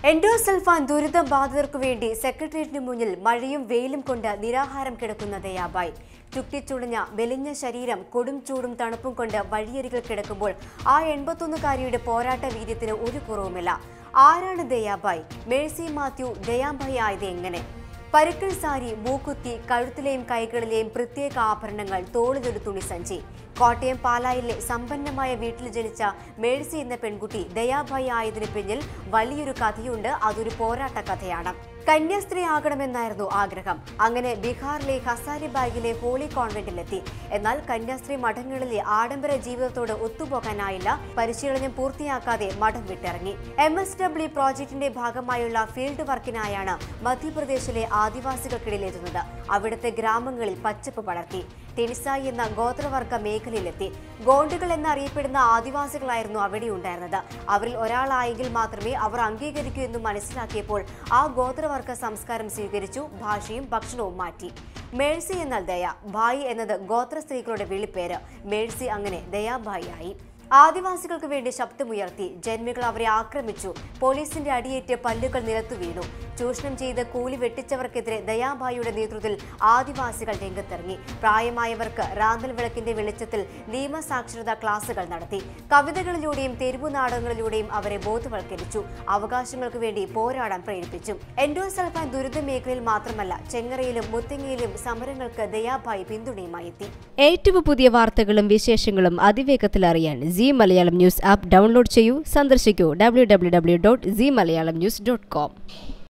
endosulfan ദുരിത ബാധിതർക്കു വേണ്ടി സെക്രട്ടേറിയറ്റിന് മുന്നിൽ മഴയും വെയിലും കൊണ്ട് നിരാഹാരം കിടക്കുന്ന ദയാബായ് ചുട്ടിച്ചുളിഞ്ഞ മെലിഞ്ഞ ശരീരം കൊടും ചൂടും തണുപ്പും കൊണ്ട് വഴിയരികിൽ കിടക്കുമ്പോൾ ആ എൺപത്തൊന്നുകാരിയുടെ പോരാട്ട വീര്യത്തിന് ഒരു കുറവുമില്ല ആരാണ് ദയാബായ് മേഴ്സി മാത്യു ദയാബായ് ആയത് എങ്ങനെ പരുക്കൽ സാരി മൂക്കുത്തി കഴുത്തിലെയും കൈകളിലെയും പ്രത്യേക ആഭരണങ്ങൾ തോളിലൊരു തുണിസഞ്ചി കോട്ടയം പാലായിലെ സമ്പന്നമായ വീട്ടിൽ ജനിച്ച മേഴ്സി എന്ന പെൺകുട്ടി ദയാഭായി ആയതിന് പിന്നിൽ വലിയൊരു കഥയുണ്ട് അതൊരു പോരാട്ട കഥയാണ് കന്യാസ്ത്രീ ആകണമെന്നായിരുന്നു ആഗ്രഹം അങ്ങനെ ബീഹാറിലെ ഹസാരിബാഗിലെ ഹോളി കോൺവെന്റിലെത്തി എന്നാൽ കന്യാസ്ത്രീ മഠങ്ങളിലെ ആഡംബര ജീവിതത്തോട് ഒത്തുപോകാനായില്ല പരിശീലനം പൂർത്തിയാക്കാതെ മഠം വിട്ടിറങ്ങി എം എസ് ഡബ്ല്യു പ്രോജക്ടിന്റെ ഭാഗമായുള്ള ഫീൽഡ് വർക്കിനായാണ് മധ്യപ്രദേശിലെ ആദിവാസികൾക്കിടയിൽ എത്തുന്നത് അവിടുത്തെ ഗ്രാമങ്ങളിൽ പച്ചപ്പ് പടർത്തി ടെനിസായി എന്ന ഗോത്രവർഗ മേഖലയിലെത്തി ഗോണ്ടുകൾ എന്നറിയപ്പെടുന്ന ആദിവാസികളായിരുന്നു അവിടെ ഉണ്ടായിരുന്നത് അവരിൽ ഒരാളായെങ്കിൽ മാത്രമേ അവർ അംഗീകരിക്കൂ എന്ന് മനസ്സിലാക്കിയപ്പോൾ ആ ഗോത്രവർഗ സംസ്കാരം സ്വീകരിച്ചു ഭാഷയും ഭക്ഷണവും മാറ്റി മേഴ്സി എന്നാൽ ദയ ഭായി എന്നത് ഗോത്ര സ്ത്രീകളുടെ വിളിപ്പേര് മേഴ്സി അങ്ങനെ ദയാഭായി ആയി ആദിവാസികൾക്ക് വേണ്ടി ശബ്ദമുയർത്തി ജന്മികൾ അവരെ ആക്രമിച്ചു പോലീസിന്റെ അടിയേറ്റ് പല്ലുകൾ നിലത്തു വീണു ചൂഷണം ചെയ്ത് കൂലി വെട്ടിച്ചവർക്കെതിരെ ദയാഭായിയുടെ നേതൃത്വത്തിൽ ആദിവാസികൾ രംഗത്തിറങ്ങി പ്രായമായവർക്ക് റാന്തൽ വിളക്കിന്റെ വെളിച്ചത്തിൽ നിയമസാക്ഷരതാ ക്ലാസുകൾ നടത്തി കവിതകളിലൂടെയും തെരുവു നാടകങ്ങളിലൂടെയും അവരെ ബോധവൽക്കരിച്ചു അവകാശങ്ങൾക്ക് വേണ്ടി പോരാടാൻ പ്രേരിപ്പിച്ചു എൻഡോസൾഫാൻ ദുരിത മേഖലയിൽ മാത്രമല്ല ചെങ്ങറയിലും മുത്തങ്ങയിലും സമരങ്ങൾക്ക് ദയാഭായി പിന്തുണയുമായി എത്തി ഏറ്റവും പുതിയ വാർത്തകളും വിശേഷങ്ങളും അതിവേഗത്തിൽ അറിയാൻ C Malayalam news app download ചെയ്യൂ സന്ദർശിക്കൂ W W W dot C Malayalam news dot com